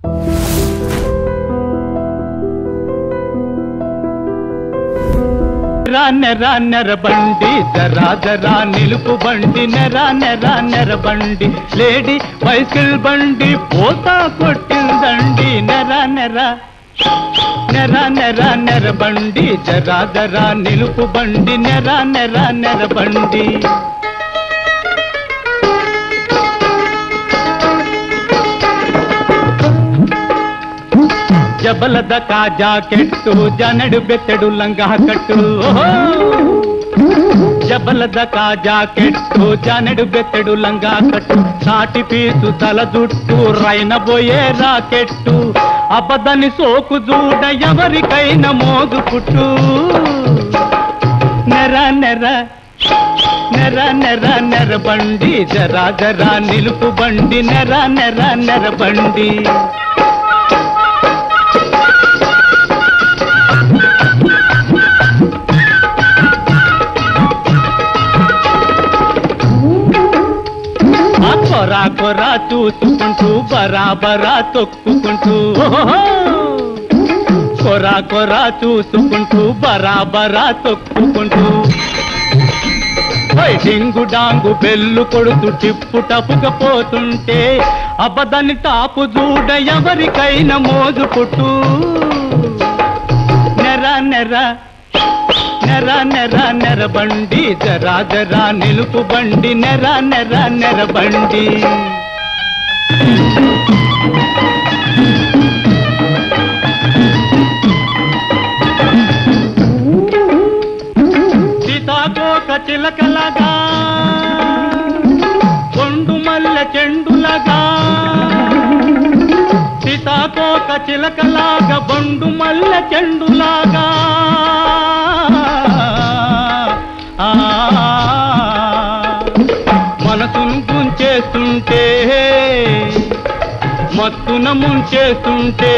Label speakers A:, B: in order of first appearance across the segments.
A: రా నెర నెర బండి జరా జరా నిలుపు బండి నెర నెర నెర బండి లేడీ బైసిల్ బండి పోతా కొట్టిందండి నెర నెర నెర నెర నెర బండి జరా జరా నిలుపు బండి నెర నెర నెర బండి జబలద కా జాకెట్టు జనడు బెత్తడు లంగా కట్టు ఓహో! జబలద కా జాకెట్టు జనడు బెత్తడు లంగా కట్టు సాటి పీసు తల జుట్టు రైనబోయే రాకెట్టు అబదని సోకు చూడ ఎవరికైనా మోగు పుట్టు నెర నెర నెర నెర నెర బండి జరా జరా నిలుపు బండి నెర నెర నెర బండి ఆ కొరా కొరా చూసుకుంటూ బరాబరా తొక్కుకుంటూ ఓహో! కొరా కొరా చూసుకుంటూ బరాబరా తొక్కుకుంటూ ఓయ్ డింగు డాంగు బెల్లు కొడుతూ టిప్పు టపుకపోతుంటే అబదని టాపు చూడ ఎవరికైనా మోజు పుట్టు నెర నెర నెర నెర నెర బండి జరా జరా నిలుపు బండి నెర నెర నెర బండి సీతాకోక చిలకలగా కొండు మల్లె చెండులగా సీతాకోక చిలకలాగా బొండు మల్లె చెండులాగా ఆ, మనసును గుంచేస్తుంటే మత్తున ముంచేస్తుంటే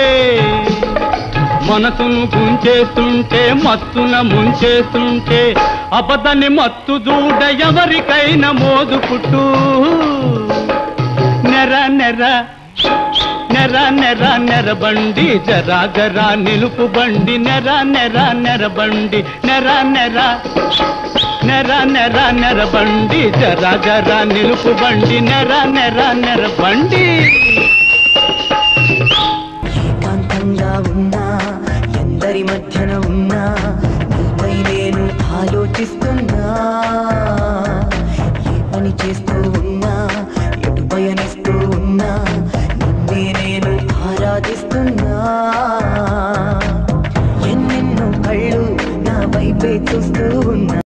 A: మనసును గుంచేస్తుంటే మత్తున ముంచేస్తుంటే అబదని మత్తు చూడ ఎవరికైనా మోదు పుట్టు నెర నెర నెర నెర నెర బండి జరా జరా నిలుపు బండి నెర నెర నెర బండి నెర నెర నెర నెర నెర బండి జరా జరా నిలుపు బండి నెర నెర నెర బండి
B: ఏకాంతంగా ఉన్నా ఎందరి మధ్యన ఉన్నా నీపై నేను ఆలోచిస్తున్నా ఏ పని చేస్తూ ఉన్నా ఎటు పయనిస్తూ ఉన్నా నిన్నే నేను ఆరాధిస్తున్నా ఎన్నెన్నో కళ్ళు నా వైపే చూస్తూ ఉన్నా